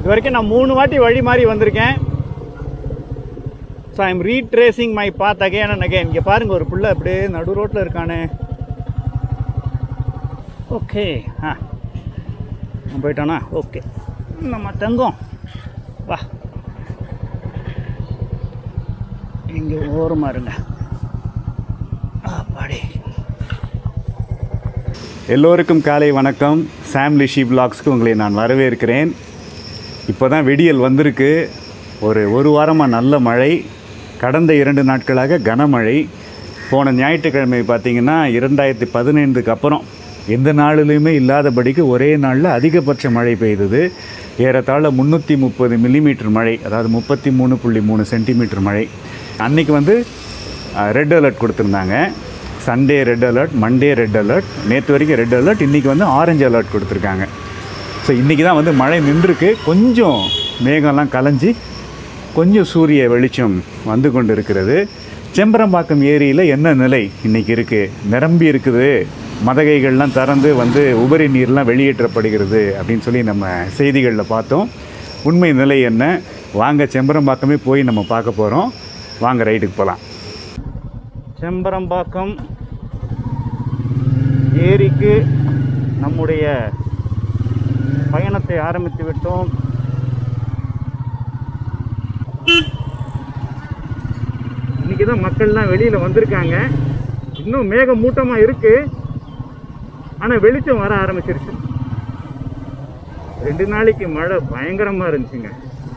இது வரைக்கும் நான் மூணு வாட்டி வழி மாறி வந்திருக்கேன் so I am retracing my path again and again இங்கே பாருங்க ஒரு புள்ள அப்படியே நடு ரோட்டில் இருக்கானே ஓகே ஆ அவன் போயிட்டானா ஓகே நம்ம தங்கம் வா இங்கே ஓரமாக இருங்க பாடி எல்லோருக்கும் காலை வணக்கம் சாம் லிஷி பிளாக்ஸ்க்கு உங்களை நான் வரவேற்கிறேன் இப்போ தான் வெடியல் வந்திருக்கு ஒரு ஒரு வாரமாக நல்ல மழை கடந்த இரண்டு நாட்களாக கனமழை போன ஞாயிற்றுக்கிழமை பார்த்தீங்கன்னா இரண்டாயிரத்தி பதினைந்துக்கு அப்புறம் எந்த நாளிலுமே இல்லாதபடிக்கு ஒரே நாளில் அதிகபட்ச மழை பெய்தது ஏறத்தாழ முந்நூற்றி முப்பது மில்லிமீட்டர் மழை அதாவது முப்பத்தி மூணு புள்ளி மூணு சென்டிமீட்டர் மழை அன்றைக்கி வந்து ரெட் அலர்ட் கொடுத்துருந்தாங்க Sunday red alert Monday red alert நேற்று வரைக்கும் ரெட் அலர்ட் இன்றைக்கி வந்து ஆரஞ்சு அலர்ட் கொடுத்துருக்காங்க ஸோ இன்றைக்கி தான் வந்து மழை நின்றுருக்கு கொஞ்சம் மேகம்லாம் கலைஞ்சி கொஞ்சம் சூரிய வெளிச்சம் வந்து கொண்டு இருக்கிறது செம்பரம்பாக்கம் ஏரியில் என்ன நிலை இன்றைக்கி இருக்குது நிரம்பி இருக்குது மதகைகள்லாம் திறந்து வந்து உபரி நீர்லாம் வெளியேற்றப்படுகிறது அப்படின்னு சொல்லி நம்ம செய்திகளில் பார்த்தோம் உண்மை நிலை என்ன வாங்க செம்பரம்பாக்கமே போய் நம்ம பார்க்க போகிறோம் வாங்க ரைட்டுக்கு போகலாம் செம்பரம்பாக்கம் ஏரிக்கு நம்முடைய பயணத்தை ஆரம்பித்து விட்டோம் இன்னைக்கு தான் மக்கள்லாம் வெளியில் வந்திருக்காங்க இன்னும் மேக மூட்டமாக இருக்கு ஆனால் வெளிச்சம் வர ஆரம்பிச்சிருச்சு ரெண்டு நாளைக்கு மழை பயங்கரமாக இருந்துச்சுங்க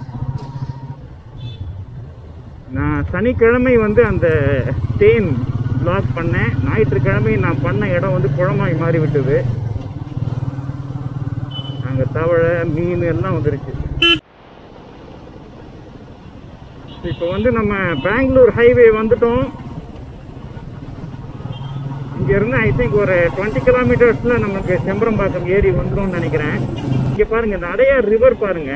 நான் சனிக்கிழமை வந்து அந்த தேன் பிளாக் பண்ணேன் ஞாயிற்றுக்கிழமை நான் பண்ண இடம் வந்து குளமாய் மாறி விட்டது அங்கே தவளை மீன் எல்லாம் வந்துருச்சு இப்போ வந்து நம்ம பெங்களூர் ஹைவே வந்துட்டோம் இங்க இருந்து ஐ திங்க் ஒரு டுவெண்ட்டி கிலோமீட்டர்ஸ்ல நமக்கு செம்பரம்பாக்கம் ஏரி வந்துடும்னு நினைக்கிறேன் இங்க பாருங்க இந்த அடையார் ரிவர் பாருங்க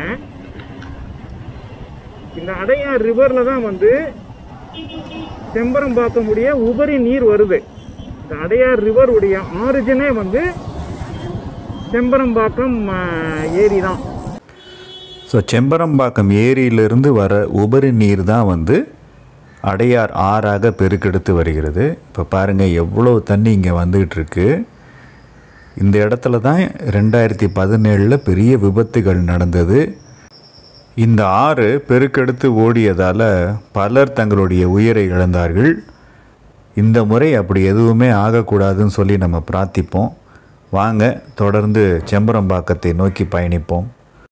இந்த அடையார் ரிவர்ல தான் வந்து செம்பரம்பாக்கம் உடைய உபரி நீர் வருது இந்த அடையார் ரிவர் உடைய ஆரிஜினே வந்து செம்பரம்பாக்கம் ஏரி தான் ஸோ செம்பரம்பாக்கம் ஏரியிலிருந்து வர உபரி நீர் தான் வந்து அடையார் ஆறாக பெருக்கெடுத்து வருகிறது இப்போ பாருங்கள் எவ்வளோ தண்ணி இங்கே வந்துகிட்டு இருக்கு இந்த இடத்துல தான் ரெண்டாயிரத்தி பதினேழில் பெரிய விபத்துகள் நடந்தது இந்த ஆறு பெருக்கெடுத்து ஓடியதால் பலர் தங்களுடைய உயிரை இழந்தார்கள் இந்த முறை அப்படி எதுவுமே ஆகக்கூடாதுன்னு சொல்லி நம்ம பிரார்த்திப்போம் வாங்க தொடர்ந்து செம்பரம்பாக்கத்தை நோக்கி பயணிப்போம்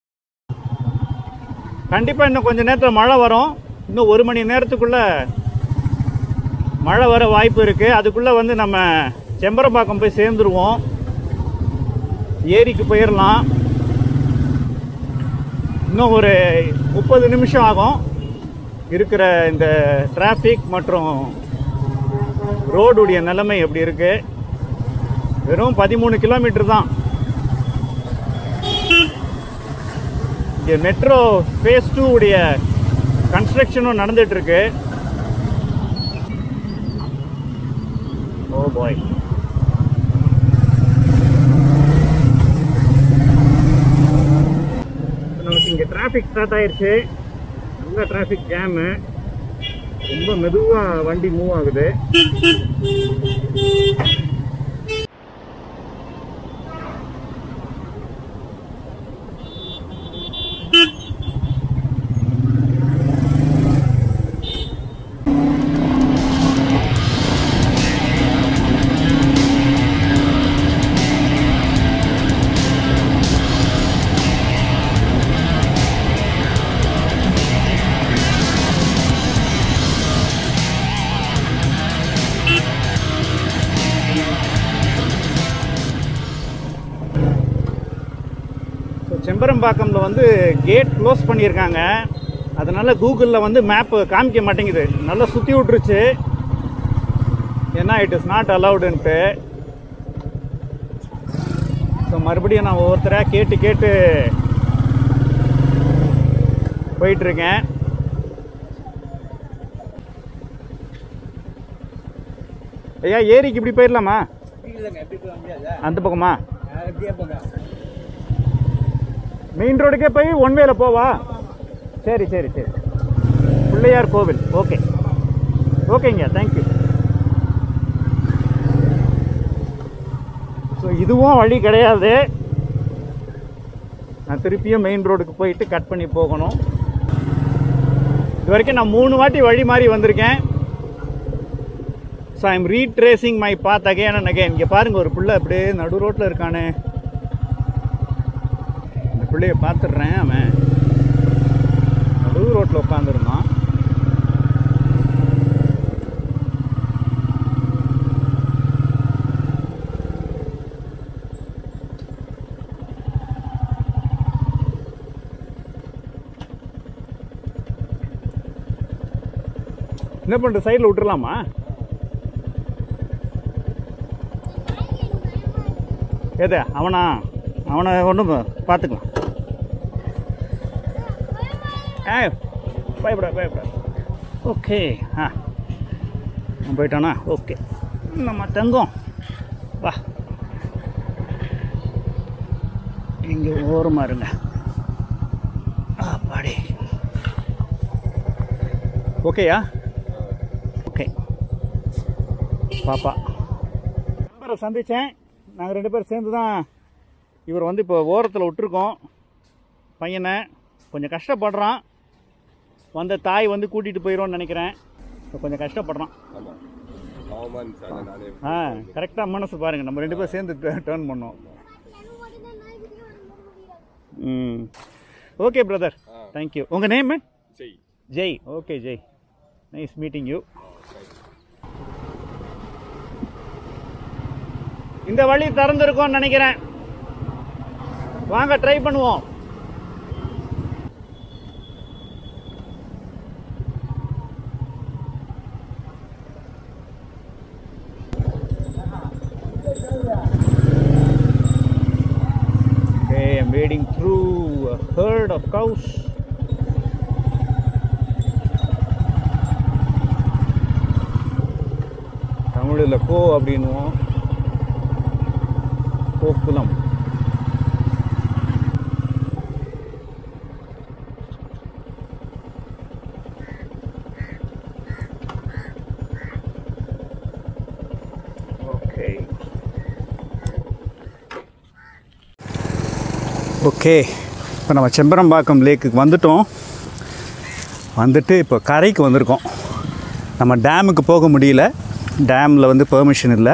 கண்டிப்பாக இன்னும் கொஞ்சம் நேரத்தில் மழை வரும் இன்னும் ஒரு மணி நேரத்துக்குள்ள மழை வர வாய்ப்பு இருக்குது அதுக்குள்ளே வந்து நம்ம செம்பரம்பாக்கம் போய் சேர்ந்துருவோம் ஏரிக்கு போயிடலாம் இன்னும் ஒரு முப்பது நிமிஷம் ஆகும் இருக்கிற இந்த டிராஃபிக் மற்றும் ரோடுடைய நிலைமை எப்படி இருக்கு வெறும் பதிமூணு கிலோமீட்டர் தான் இங்கே மெட்ரோ ஃபேஸ் டூ உடைய கன்ஸ்ட்ரக்ஷனும் நடந்துட்டு இருக்கு ஓ பாய் நமக்கு இங்கே டிராஃபிக் ஸ்டார்ட் ஆயிருச்சு நல்ல டிராஃபிக் ஜாமு ரொம்ப மெதுவாக வண்டி மூவ் ஆகுது ஸோ செம்பரம்பாக்கம்ல வந்து கேட் க்ளோஸ் பண்ணியிருக்காங்க அதனால கூகுளில் வந்து மேப்பு காமிக்க மாட்டேங்குது நல்லா சுற்றி விட்டுருச்சு ஏன்னா it is not allowed so மறுபடியும் நான் ஒவ்வொருத்தராக கேட்டு கேட்டு போயிட்டுருக்கேன் ஐயா ஏரிக்கு இப்படி போயிடலாமா இல்லைங்க எப்படி போக முடியாது அந்த பக்கமா எப்படியே போங்க மெயின் ரோடுக்கே போய் ஒன் வேல போவா சரி சரி சரி பிள்ளையார் கோவில் ஓகே ஓகேங்க தேங்க்யூ ஸோ இதுவும் வழி கிடையாது நான் திருப்பியும் மெயின் ரோடுக்கு போயிட்டு கட் பண்ணி போகணும் இது வரைக்கும் நான் மூணு வாட்டி வழி மாறி வந்திருக்கேன் so I'm retracing my path again and again இங்கே பாருங்க ஒரு பிள்ளை அப்படியே நடு ரோட்டில் இருக்கானே இந்த பிள்ளைய பார்த்துடுறேன் அவன் நடு ரோட்டில் உட்காந்துருந்தான் என்ன பண்ணுற சைடில் விட்டுறலாமா எது அவனா அவனை ஒன்றும் பார்த்துக்கலாம் ஏ பயப்பட பயப்பட ஓகே ஆ அவன் போயிட்டானா ஓகே நம்ம தங்கம் வா இங்கே ஓரமாக இருங்க ஆ பாடி ஓகேயா ஓகே பாப்பா நண்பரை சந்தித்தேன் நாங்கள் ரெண்டு பேரும் சேர்ந்து தான் இவர் வந்து இப்போ ஓரத்தில் விட்டுருக்கோம் பையனை கொஞ்சம் கஷ்டப்படுறான் வந்த தாய் வந்து கூட்டிகிட்டு போயிடும்னு நினைக்கிறேன் இப்போ கொஞ்சம் கஷ்டப்படுறான் ஆமா பாவமா இருந்துச்சு அதை நானே ஆ கரெக்டாக மனசு பாருங்கள் நம்ம ரெண்டு பேரும் சேர்ந்து டேர்ன் பண்ணோம் ம் ஓகே பிரதர் தேங்க்யூ உங்கள் நேம் செய் Jai okay Jai nice meeting you இந்த வழி திறந்திருக்கும்னு நினைக்கிறேன் வாங்க ட்ரை பண்ணுவோம் Okay, I'm wading through a herd of cows. தமிழில் கோ அப்படின்னுவோம் கோக்குலம் ஓகே ஓகே இப்போ நம்ம செம்பரம்பாக்கம் லேக்குக்கு வந்துட்டோம் வந்துட்டு இப்போ கரைக்கு வந்திருக்கோம் நம்ம டேமுக்கு போக முடியல டேமில் வந்து பெர்மிஷன் இல்லை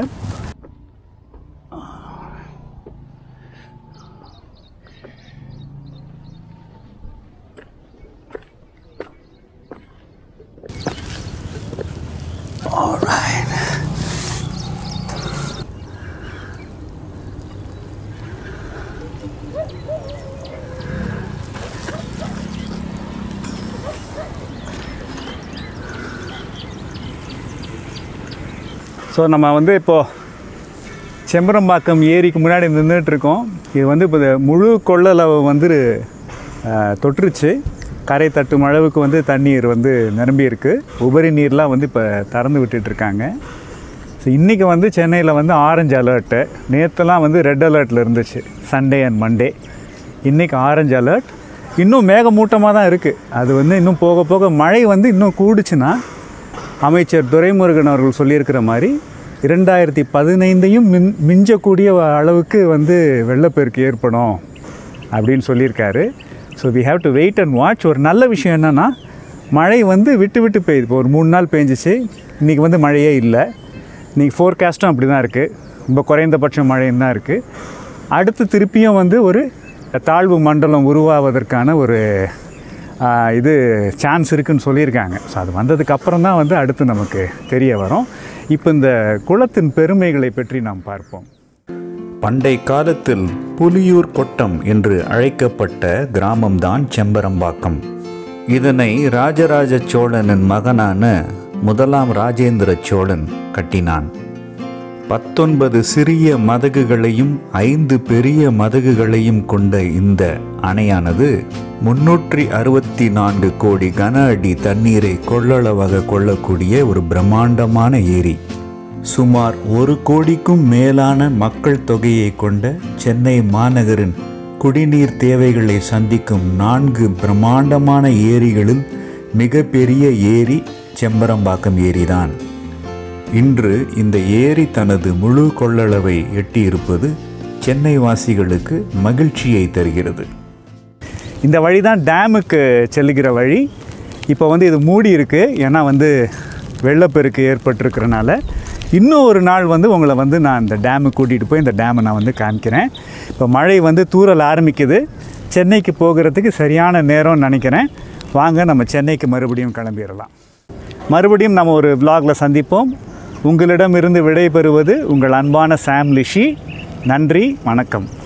ஸோ நம்ம வந்து இப்போது செம்பரம்பாக்கம் ஏரிக்கு முன்னாடி நின்றுட்டு இருக்கோம் இது வந்து இப்போ இந்த முழு கொள்ளளவு வந்து அஹ், தொற்றுச்சு கரை தட்டும் அளவுக்கு வந்து தண்ணீர் வந்து நிரம்பி இருக்கு உபரி நீர்லாம் வந்து இப்போ திறந்து விட்டுட்டு இருக்காங்க ஸோ இன்றைக்கி வந்து சென்னையில் வந்து ஆரஞ்சு அலர்ட்டு நேற்றுலாம் வந்து ரெட் அலர்ட்டில் இருந்துச்சு சண்டே அண்ட் மண்டே இன்றைக்கி ஆரஞ்சு அலர்ட் இன்னும் மேகமூட்டமாக தான் இருக்குது அது வந்து இன்னும் போக போக மழை வந்து இன்னும் கூடுச்சுன்னா அமைச்சர் துரைமுருகன் அவர்கள் சொல்லியிருக்கிற மாதிரி இரண்டாயிரத்தி பதினைந்தையும் மின் மிஞ்சக்கூடிய அளவுக்கு வந்து வெள்ளப்பெருக்கு ஏற்படும் அப்படின்னு சொல்லியிருக்காரு so we have to wait and watch ஒரு நல்ல விஷயம் என்னென்னா மழை வந்து விட்டு விட்டு பெய்யுது இப்போ ஒரு மூணு நாள் பெஞ்சிச்சு இன்றைக்கி வந்து மழையே இல்லை இன்றைக்கி ஃபோர்காஸ்ட்டும் அப்படி தான் இருக்குது ரொம்ப குறைந்தபட்ச மழையும் தான் இருக்குது அடுத்து திருப்பியும் வந்து ஒரு தாழ்வு மண்டலம் உருவாவதற்கான ஒரு ஆ, இது சான்ஸ் இருக்குன்னு சொல்லியிருக்காங்க ஸோ அது வந்ததுக்கு அப்புறம் தான் வந்து அடுத்து நமக்கு தெரிய வரும் இப்போ இந்த குளத்தின் பெருமைகளை பற்றி நாம் பார்ப்போம் பண்டை காலத்தில் புலியூர் கொட்டம் என்று அழைக்கப்பட்ட கிராமம்தான் செம்பரம்பாக்கம் இதனை ராஜராஜ சோழனின் மகனான முதலாம் ராஜேந்திர சோழன் கட்டினான் பத்தொன்பது சிறிய மதகுகளையும் ஐந்து பெரிய மதகுகளையும் கொண்ட இந்த அணையானது முன்னூற்றி அறுபத்தி நான்கு கோடி கன அடி தண்ணீரை கொள்ளளவாக கொள்ளக்கூடிய ஒரு பிரம்மாண்டமான ஏரி சுமார் ஒரு கோடிக்கும் மேலான மக்கள் தொகையை கொண்ட சென்னை மாநகரின் குடிநீர் தேவைகளை சந்திக்கும் நான்கு பிரம்மாண்டமான ஏரிகளில் மிகப்பெரிய ஏரி செம்பரம்பாக்கம் ஏரிதான் இன்று இந்த ஏரி தனது முழு கொள்ளளவை எட்டியிருப்பது சென்னை வாசிகளுக்கு மகிழ்ச்சியை தருகிறது இந்த வழி தான் டேமுக்கு செல்லுகிற வழி இப்போ வந்து இது மூடி இருக்குது ஏன்னா வந்து வெள்ளப்பெருக்கு ஏற்பட்டிருக்கிறனால இன்னும் ஒரு நாள் வந்து உங்களை வந்து நான் இந்த டேமுக்கு கூட்டிகிட்டு போய் இந்த டேமை நான் வந்து காமிக்கிறேன் இப்போ மழை வந்து தூறல் ஆரம்பிக்குது சென்னைக்கு போகிறதுக்கு சரியான நேரம்னு நினைக்கிறேன் வாங்க நம்ம சென்னைக்கு மறுபடியும் கிளம்பிடலாம் மறுபடியும் நம்ம ஒரு vlogல சந்திப்போம் உங்களிடமிருந்து விடைபெறுவது உங்கள் அன்பான சாம் லிஷி நன்றி வணக்கம்